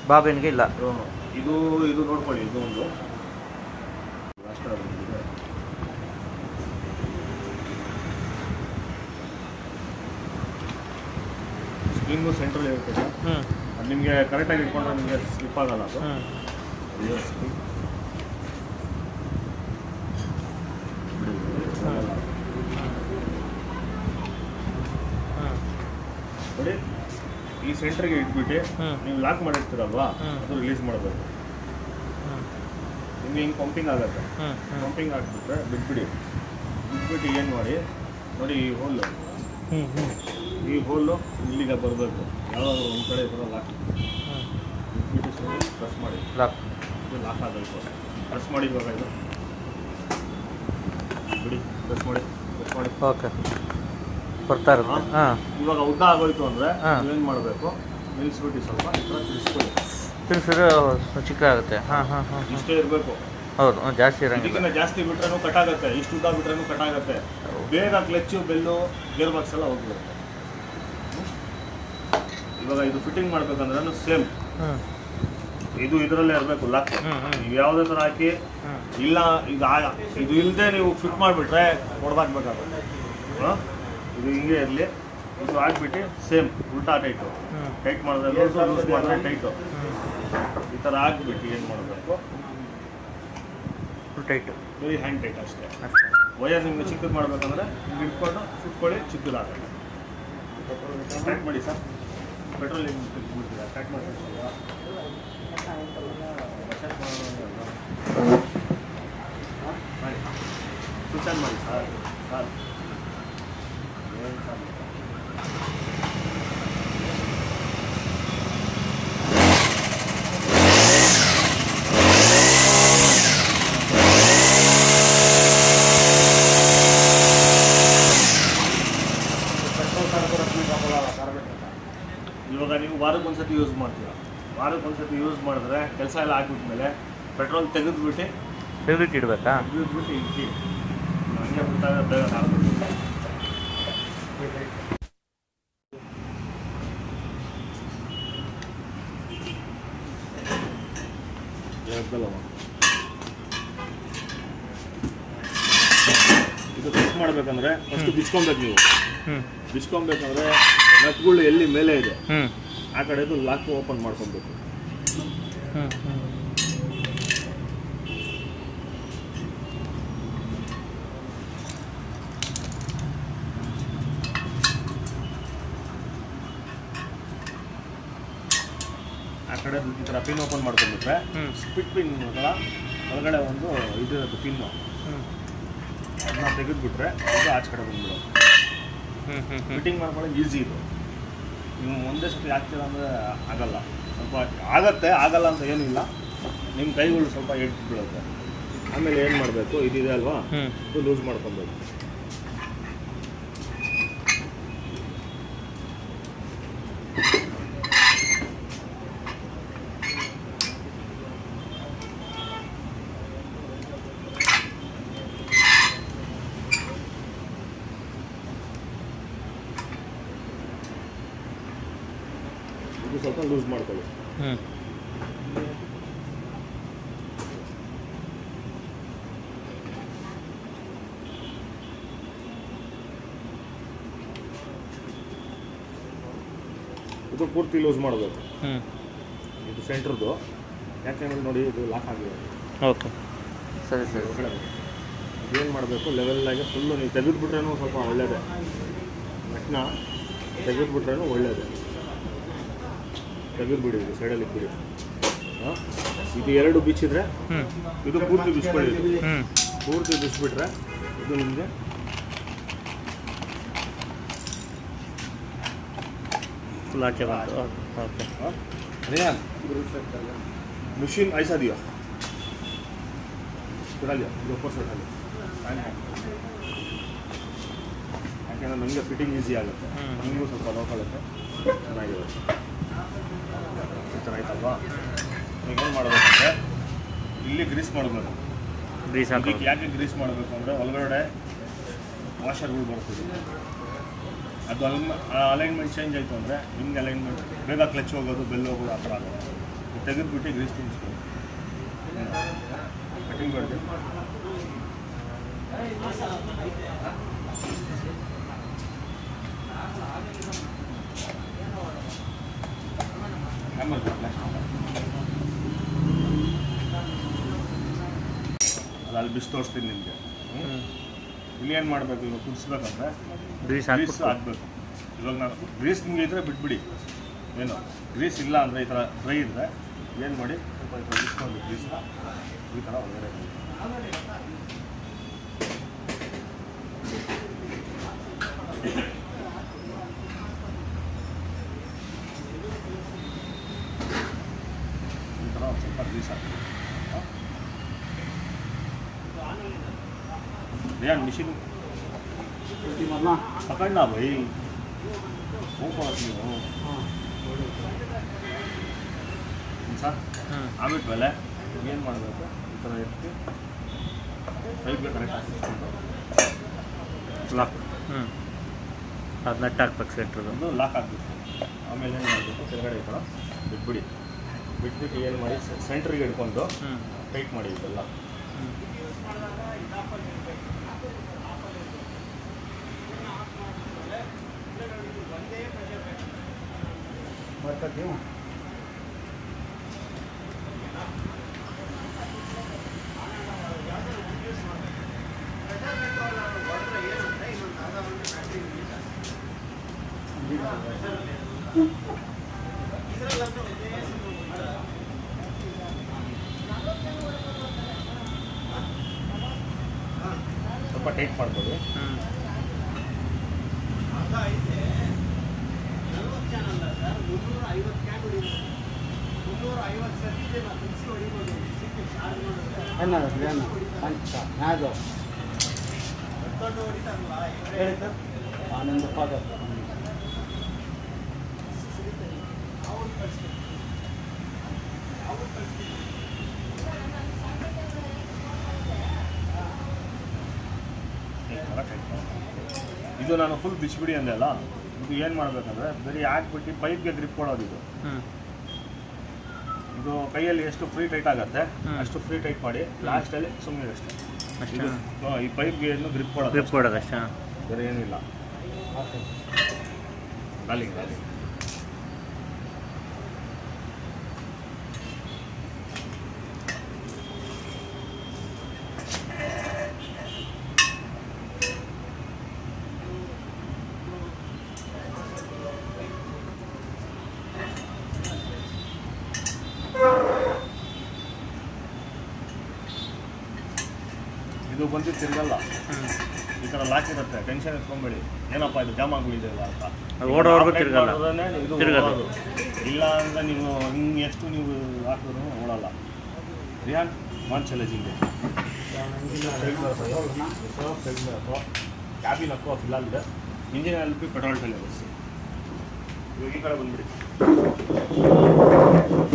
ಬಾಬಿನ್ಗೆ ಇಲ್ಲ ಹ್ಮ್. ಇದು ಇದು ನೋಡ್ಕೊಳ್ಳಿ ಇದು ಒಂದು ಅಷ್ಟೇ ಬಂದಿದೆ. ಸ್ಪ್ರಿಂಗು ಸೆಂಟ್ರಲ್ ಇರುತ್ತೆ ಸರ್ ಹ್ಞೂ ಅದು ನಿಮಗೆ ಕರೆಕ್ಟಾಗಿ ಇಟ್ಕೊಂಡ್ರೆ ನಿಮಗೆ ಸ್ಲಿಪ್ ಆಗಲ್ಲ ಅದು ಹ್ಞೂ ರಿವರ್ಸ್ ಸ್ಲಿಪ್. ಬಿಡಿ. ಹ್ಞೂ ನೋಡಿ ಈ ಸೆಂಟ್ರಿಗೆ ಇಟ್ಬಿಟ್ಟು ಹ್ಮ್. ನೀವು ಲಾಕ್ ಮಾಡಿರ್ತೀರಲ್ವಾ ಹ್ಮ್. ಅದು ರಿಲೀಸ್ ಮಾಡಬೇಕು ಹ್ಞೂ ನಿಮ್ಗೆ ಹಿಂಗೆ ಪಂಪಿಂಗ್ ಆಗುತ್ತೆ ಹ್ಞೂ ಹ್ಞೂ ಪಂಪಿಂಗ್ ಆಗಿಬಿಟ್ರೆ ಬಿಟ್ಬಿಡಿ ಬಿಟ್ಬಿಟ್ಟು ಏನು ಮಾಡಿ ನೋಡಿ ಈ ಹೋಲ್ ಹ್ಞೂ ಹ್ಞೂ ಈ ಹೋಲು ಇಲ್ಲಿಗೆ ಬರಬೇಕು ಯಾವಾಗಲೂ ಒಂದು ಕಡೆ ಬರೋ ಲಾಕ್ ಹ್ಞೂ ಬಿಟ್ಬಿಟ್ಟು ಸುಮ್ಮನೆ ಪ್ರೆಸ್ ಮಾಡಿ ಲಾಕ್ ಇದು ಲಾಕ್ ಆಗಬೇಕು ಪ್ರೆಸ್ ಮಾಡಿ ಇವಾಗ ಇದು ಬಿಡಿ ಪ್ರೆಸ್ ಮಾಡಿ ಪ್ರೆಸ್ ಮಾಡಿ ಓಕೆ ಬರ್ತಾ ಇರುತ್ತೆ ಹಾಂ ಇವಾಗ ಉದ್ದ ಆಗೋಯ್ತು ಅಂದರೆ ಹಾ. ಏನು ಮಾಡಬೇಕು ನಿಲ್ಲಿಸ್ಬಿಟ್ಟು ಸ್ವಲ್ಪ ಈ ಥರ ತಿರ್ಸ್ಕೊಳ್ಳಿ ತಿನ್ಸಿದ್ರೆ ಚಿಕ್ಕ ಆಗುತ್ತೆ ಹಾಂ ಹಾಂ ಹಾಂ ಇಷ್ಟೇ ಇರಬೇಕು ಹೌದು ಹ್ಞೂ ಜಾಸ್ತಿ ಇರೋಂಗಿಲ್ಲ ಇದಕ್ಕಿಂತ ಜಾಸ್ತಿ ಬಿಟ್ರೂ ಕಟ್ ಆಗುತ್ತೆ ಇಷ್ಟು ಉದ್ದ ಬಿಟ್ರೂ ಕಟ್ ಆಗುತ್ತೆ ಬೇಗ ಕ್ಲಚ್ಚು ಬೆಲ್ಲು ಗೇರ್ ಬಾಕ್ಸ್ ಎಲ್ಲ ಹೋಗ್ಬಿಡುತ್ತೆ ಹ್ಮ್? ಇವಾಗ ಇದು ಫಿಟ್ಟಿಂಗ್ ಮಾಡ್ಬೇಕಂದ್ರೆ ಸೇಮ್ ಹ್ಞೂ ಇದು ಇದರಲ್ಲೇ ಇರಬೇಕು ಲಾಕ್ ಹ್ಮ್, ಹ್ಮ್. ನೀವು ಯಾವುದೇ ಥರ ಹಾಕಿ ಹ್ಞೂ ಇಲ್ಲ ಇದು ಆ- ಇದು ಇಲ್ಲದೆ ನೀವು ಫಿಟ್ ಮಾಡಿಬಿಟ್ರೆ ಹೊಡೆದಾಕ್ಬೇಕಾಗುತ್ತೆ ಹಾಂ ಇದು ಹಿಂಗೆ ಇರಲಿ ಇದು ಹಾಕ್ಬಿಟ್ಟು ಸೇಮ್ ಉಲ್ಟಾ ಟೈಟು ಹ್ಞೂ ಟೈಟ್ ಮಾಡಿದ್ರೆ ಲೂಸ್ ಮಾಡಿದ್ರೆ ಟೈಟು ಹ್ಞೂ ಈ ಥರ ಹಾಕ್ಬಿಟ್ಟು ಏನು ಮಾಡಬೇಕು ಫುಲ್ ಟೈಟು ಬರೀ ಹ್ಯಾಂಡ್ ಟೈಟ್ ಅಷ್ಟೇ ಅಷ್ಟೇ ವಯರ್ ನಿಮ್ಗೆ ಚಿಕ್ಕದು ಮಾಡ್ಬೇಕಂದ್ರೆ ಹಿಂಗೆ ಇಟ್ಕೊಂಡು ಸುಟ್ಕೊಳ್ಳಿ ಚಿಕ್ಕದು ಹಾಕಿ ಸ್ಟಾರ್ಟ್ ಮಾಡಿ ಸರ್ ಪೆಟ್ರೋಲ್ ಹಿಂಗೆ ಬಿಡ್ತೀರಾ ಸ್ಟಾರ್ಟ್ ಮಾಡಿ ಮಾಡಿ ಸ್ವಿಚ್ ಆನ್ ಮಾಡಿ ಸರ್ ಸರ್ ಏನು ಸರ್ ಪೆಟ್ರೋಲ್ ಕಾರ್ಪೊರೇಷನ್ ಹಾಕೊಳ್ಳಲ್ಲ ಕಾರ್ಪೊರೇಟ್ ಇವಾಗ ನೀವು ವಾರಕ್ಕೆ ಒಂದ್ಸತಿ ಯೂಸ್ ಮಾಡ್ತೀರಾ ವಾರಕ್ಕೆ ಒಂದ್ಸತಿ ಯೂಸ್ ಮಾಡಿದ್ರೆ ಕೆಲಸ ಎಲ್ಲ ಆಗಿಬಿಟ್ಮೇಲೆ ಪೆಟ್ರೋಲ್ ತೆಗೆದ್ಬಿಟ್ಟು ತೆಗೆದಿಟ್ಟು ಇಡಬೇಕಾ ತೆಗೆದ್ಬಿಟ್ಟು ಇಕ್ಕಿ ಹಂಗೆ ಬಿಟ್ಟಾಗ ಬೇಗ ಆಗ್ಬಿಡುತ್ತೆ ಹೇಳ್ದಲ್ಲಮ್ಮ. ಇದು ಫಿಕ್ಸ್ ಮಾಡ್ಬೇಕಂದ್ರೆ ಫಸ್ಟ್ ಬಿಚ್ಕೊಬೇಕು ನೀವು ಹ್ಞೂ ಬಿಚ್ಕೊಬೇಕಂದ್ರೆ ನಟ್ಗಳು ಎಲ್ಲಿ ಮೇಲೆ ಇದೆ ಹ್ಞೂ ಆ ಕಡೆದು ಲಾಕ್ ಓಪನ್ ಮಾಡ್ಕೊಬೇಕು ಹ್ಞೂ ಹ್ಞೂ ಆ ಕಡೆ ಈ ಥರ ಪಿನ್ ಓಪನ್ ಮಾಡ್ಕೊಂಡ್ಬಿಟ್ರೆ ಹ್ಮ್. ಸ್ಪಿಟ್ ಪಿನ್ ಅಲ್ಲ ಒಳಗಡೆ ಒಂದು ಇದಿರುತ್ತೆ ಪಿನ್ನು ಹ್ಞೂ ಅದನ್ನ ತೆಗೆದ್ಬಿಟ್ರೆ ಇದು ಆಚೆ ಕಡೆ ಬಂದ್ಬಿಡೋದು ಹ್ಞೂ ಹ್ಞೂ ಹ್ಞೂ ಫಿಟ್ಟಿಂಗ್ ಮಾಡ್ಕೊಳ್ಳೋದು ಈಸಿ ಇದು ನೀವು ಒಂದೇ ಸತಿ ಹಾಕ್ತೀರ ಅಂದರೆ ಆಗಲ್ಲ ಸ್ವಲ್ಪ ಆಗತ್ತೆ ಆಗಲ್ಲ ಅಂತ ಏನಿಲ್ಲ ನಿಮ್ಮ ಕೈಗಳು ಸ್ವಲ್ಪ ಎಡ್ದು ಬೀಳುತ್ತೆ ಆಮೇಲೆ ಏನು ಮಾಡಬೇಕು ಇದಿದೆ ಅಲ್ವಾ ಹ್ಞೂ ಇದು ಲೂಸ್ ಮಾಡ್ಕೊಬೇಕು ಇದು ಸ್ವಲ್ಪ ಲೂಸ್ ಮಾಡ್ಕೊಳ್ಳಿ ಹ್ಞೂ ಇದು ಪೂರ್ತಿ ಲೂಸ್ ಮಾಡಬೇಕು ಹ್ಞೂ ಇದು ಸೆಂಟ್ರದ್ದು ಯಾಕೆಂದ್ರೆ ನೋಡಿ ಇದು ಲಾಕ್ ಆಗಿದೆ ಓಕೆ ಸರಿ ಸರಿ ಸರಿ ಇದೇನು ಮಾಡಬೇಕು ಲೆವೆಲ್ಲಾಗಿ ಫುಲ್ಲು ನೀವು ತೆಗೆದುಬಿಟ್ರೇನು ಸ್ವಲ್ಪ ಒಳ್ಳೇದೇ ನಟ್ನ ತೆಗೆದುಬಿಟ್ರೇನು ಒಳ್ಳೇದೇ ತೆಗೆದುಬಿಡಿ ಇದು ಸೈಡಲ್ಲಿ ಇಟ್ಬಿಡಿ ಹಾಂ ಇದು ಎರಡು ಬಿಚ್ಚಿದ್ರೆ ಹ್ಞೂ ಇದು ಪೂರ್ತಿ ಬಿಚ್ಕೊಳ್ಳಿ ಇದು. ಹ್ಞೂ ಪೂರ್ತಿ ಬಿಚ್ಬಿಟ್ರೆ ಇದು ನಿಮಗೆ ಫುಲ್ ಆಚೆ ಬಂತು ಓಕೆ रेहान मशीन ऐसा दिया उठा लिया ಇದು ऊपर से उठा लिया Fine है. ಯಾಕೆಂದ್ರೆ ನನಗೆ ಫಿಟ್ಟಿಂಗ್ ಈಸಿ ಆಗುತ್ತೆ ಹ್ಮ್. ನಿಮಗೂ ಸ್ವಲ್ಪ ನೋಡ್ಕೊಳ್ಳುತ್ತೆ ಚೆನ್ನಾಗಿರುತ್ತೆ ಈ ಥರ ಆಯ್ತಲ್ವಾ ನೀವೇನು ಮಾಡಬೇಕಂದ್ರೆ ಇಲ್ಲಿ ಗ್ರೀಸ್ ಮಾಡಬೇಕು ಗ್ರೀಸ್ ಇದಕ್ಕೆ ಹಾಕೋದು ಯಾಕೆ ಗ್ರೀಸ್ ಮಾಡಬೇಕು ಅಂದರೆ ಒಳಗಡೆ ವಾಷರ್ಗಳು ಬರ್ತದೆ ಅದು ಅಲೈನ್ಮೆಂಟ್ ಚೇಂಜ್ ಆಯಿತು ಅಂದರೆ ನಿಮ್ಗೆ ಅಲೈನ್ಮೆಂಟ್ ಬೇಗ ಕ್ಲಚ್ ಹೋಗೋದು ಬೆಲ್ ಹೋಗೋದು ಆ ಥರ ಆಗುತ್ತೆ ತೆಗೆದ್ಬಿಟ್ಟು ಗ್ರೀಸ್ ತುಂಬಿಸ್ಕೊಳ್ಳಿ ಕಟಿಂಗ್ ಮಾಡಿ ಆಮೇಲೆ ಅದು ಅಲ್ಲಿ ಬಿಸಿ ತೋರಿಸ್ತೀನಿ ನಿಮಗೆ ಇಲ್ಲಿ ಏನು ಮಾಡಬೇಕು ಇವಾಗ ಕುದಿಸ್ಬೇಕಂದ್ರೆ ಗ್ರೀಸ್ ಗ್ರೀಸ್ ಹಾಕ್ಬಿಟ್ಟು ಹಾಕಬೇಕು ಇವಾಗ ನಾನು ಗ್ರೀಸ್ ನಿಮಗೆ ಇದ್ರೆ ಬಿಟ್ಬಿಡಿ ಏನು ಗ್ರೀಸ್ ಇಲ್ಲ ಅಂದರೆ ಈ ಥರ ಡ್ರೈ ಇದ್ದರೆ ಏನು ಮಾಡಿ ಸ್ವಲ್ಪ ಈ ಥರ ಬಿಸ್ಕೊಂಡು ಗ್ರೀಸ್ ಈ ಥರ ಒಳಗಡೆ ಹಾಕಿ. ಈ ಥರ ಒಂದು ಸ್ವಲ್ಪ ಗ್ರೀಸ್ ಹಾಕಿ ರಿಯಾನ್ ಮಿಷಿನ್ ಪಕಡ್ನಾ ಬೈ ಹೋಗ್ಬಾರ್ದು ನೀವು ಸರ್ ಹ್ಞೂ ಆಗ್ಬಿಟ್ಮೇಲೆ ಏನು ಮಾಡಬೇಕು ಈ ಥರ ಎತ್ತಿ ಪೈಪ್ಗೆ ಕರೆಕ್ಟ್ ಹಾಕಿಸ್ಕೊಂಡು ಲಾಕ್ ಹ್ಞೂ ಅದು ನಟ್ ಹಾಕ್ಬೇಕು ಸೆಂಟ್ರದು ಒಂದು ಲಾಕ್ ಹಾಕಬೇಕು ಆಮೇಲೆ ಏನು ಮಾಡಬೇಕು ಕೆಳಗಡೆ ಈ ಥರ ಬಿಟ್ಬಿಡಿ ಬಿಟ್ಬಿಟ್ಟು ಏನು ಮಾಡಿ ಸೆಂಟ್ರಿಗೆ ಹಿಡ್ಕೊಂಡು ಹ್ಞೂ ಟೈಟ್ ಮಾಡಿ ಇದೆಲ್ಲ ಹ್ಞೂ ಸ್ವಲ್ಪ ಟೈಟ್ ಮಾಡ್ಕೊಳ್ಳಿ ಹ್ಞೂ ಹೇಳಿ ಸರ್ ಆನಂದ ಫಾದರ್ ಈ ಥರ ಟೈಟ್ ಮಾಡ್ಕೊಳ್ಳಿ ಇದು ನಾನು ಫುಲ್ ಬಿಸಿಬಿಡಿ ಅಂದೆ ಅಲ್ಲ ಇದು ಏನು ಮಾಡಬೇಕಂದ್ರೆ ಬರೀ ಹಾಕ್ಬಿಟ್ಟು ಪೈಪ್ಗೆ ಗ್ರಿಪ್ ಕೊಡೋದು ಇದು ಹ್ಞೂ ಇದು ಕೈಯಲ್ಲಿ ಎಷ್ಟು ಫ್ರೀ ಟೈಟ್ ಆಗುತ್ತೆ ಹ್ಮ್. ಅಷ್ಟು ಫ್ರೀ ಟೈಟ್ ಮಾಡಿ ಲಾಸ್ಟಲ್ಲಿ ಸುಮ್ಮನೆ ಅಷ್ಟೇ ಅಷ್ಟೇ ಇದು ಹಾ, ಈ ಪೈಪ್ಗೆ ಏನು ಗ್ರಿಪ್ ಕೊಡೋದು ಗ್ರಿಪ್ ಕೊಡೋದು ಅಷ್ಟೇ ಬೇರೆ ಏನಿಲ್ಲ ಗಾಲಿ ಗಾಲಿ ಇದು ಬಂದು ತಿರ್ಗಲ್ಲ ಹ್ಞೂ ಈ ಥರ ಲಾಕ್ ಇರುತ್ತೆ ಟೆನ್ಷನ್ ಎತ್ಕೊಂಬೇಡಿ ಏನಪ್ಪ ಇದು ಜಾಮ್ ಆಗ್ಬಿಟ್ಟಿದೆ ಅಂತ ಅದು ಓಡೋವರೆಗೂ Operate ತಿರ್ಗಲ್ಲ. ಮಾಡಿದ್ರೇನೆ ಇದು ತಿರ್ಗಲ್ಲ. ಓಡೋದು. ಇಲ್ಲ ಅಂದ್ರೆ ನೀವು ಹಿಂಗೆ ಎಷ್ಟು ನೀವು ಹಾಕಿದ್ರು ಓಡಲ್ಲ ರಿಯಾನ್ ಒನ್ ಚಾಲೆಂಜಿಂಗ್ ಕ್ಯಾಬಿನ್ ಹಕ್ಕೋ ಫಿಲ್ಹಾಲ್ ಇದೆ ಇಂಜಿನ್ ಎಲ್ ಪಿ ಪೆಟ್ರೋಲ್ ಟೈಲ್ ಬಸ್ ಇವಾಗ ಈ ಕಡೆ ಬಂದ್ಬಿಡಿ